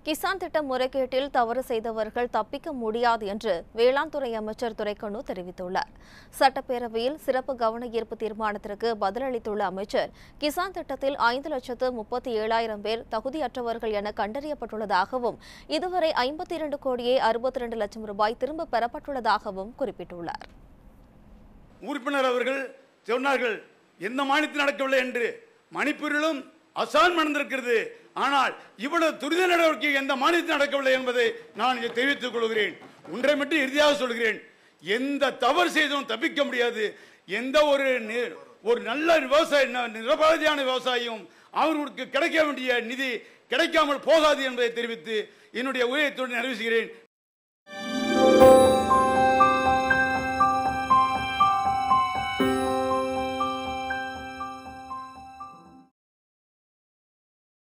கிசான் திட்ட முறைகேட்டில் தவறு செய்தவர்கள் தப்பிக்க முடியாது என்று வேளாண் துறை அமைச்சர் துரைக்கண்ணு தெரிவித்துள்ளார் சட்டப்பேரவையில் சிறப்பு கவன ஈர்ப்பு தீர்மானத்திற்கு பதிலளித்துள்ள அமைச்சர் கிசான் திட்டத்தில் ஐந்து லட்சத்து முப்பத்தி ஏழாயிரம் பேர் தகுதியற்றவர்கள் என கண்டறியப்பட்டுள்ளதாகவும் இதுவரை ஐம்பத்தி இரண்டு கோடியே அறுபத்தி இரண்டு லட்சம் ரூபாய் திரும்ப பெறப்பட்டுள்ளதாகவும் குறிப்பிட்டுள்ளார் உறுப்பினர் அவர்கள் சொன்னார்கள் எந்த மாநிலத்தில் நடக்கவில்லை என்று மணிப்பூரிலும் அசாம் நடந்திருக்கிறது ஆனால் இவ்வளவு துரித நடவடிக்கை எந்த மாநிலத்தில் நடக்கவில்லை என்பதை நான் இங்கே தெரிவித்துக் கொள்கிறேன் ஒன்றை மட்டும் இறுதியாக சொல்கிறேன் எந்த தவறு செய்தும் தப்பிக்க முடியாது எந்த ஒரு நி- ஒரு நல்ல விவசாய ந- நிரபராதியான விவசாயியும் அவர்களுக்கு கிடைக்க வேண்டிய நிதி கிடைக்காமல் போகாது என்பதை தெரிவித்து என்னுடைய உரையத்துடன் நிறைவு செய்கிறேன்